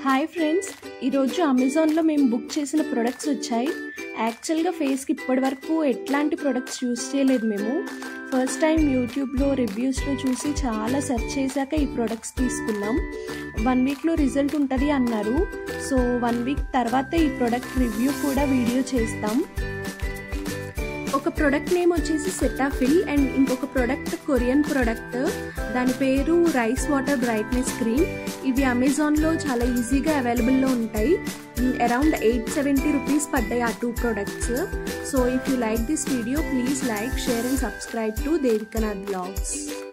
hi friends ఈరోజు అమెజాన్లో మేము బుక్ చేసిన ప్రొడక్ట్స్ వచ్చాయి యాక్చువల్గా ఫేస్కి ఇప్పటి వరకు ఎట్లాంటి ప్రొడక్ట్స్ యూస్ చేయలేదు మేము ఫస్ట్ టైం యూట్యూబ్లో రివ్యూస్లో చూసి చాలా సెర్చ్ చేశాక ఈ ప్రొడక్ట్స్ తీసుకున్నాం వన్ వీక్లో రిజల్ట్ ఉంటుంది అన్నారు సో వన్ వీక్ తర్వాత ఈ ప్రొడక్ట్ రివ్యూ కూడా వీడియో చేస్తాం ఒక ప్రొడక్ట్ నేమ్ వచ్చేసి సెటాఫిల్ అండ్ ఇంకొక ప్రొడక్ట్ కొరియన్ ప్రొడక్ట్ దాని పేరు రైస్ వాటర్ బ్రైట్నెస్ క్రీమ్ ఇవి అమెజాన్లో చాలా ఈజీగా అవైలబుల్లో ఉంటాయి అరౌండ్ ఎయిట్ సెవెంటీ రూపీస్ పడ్డాయి ఆ two products so if you like this video please like share and subscribe to Devikanath blogs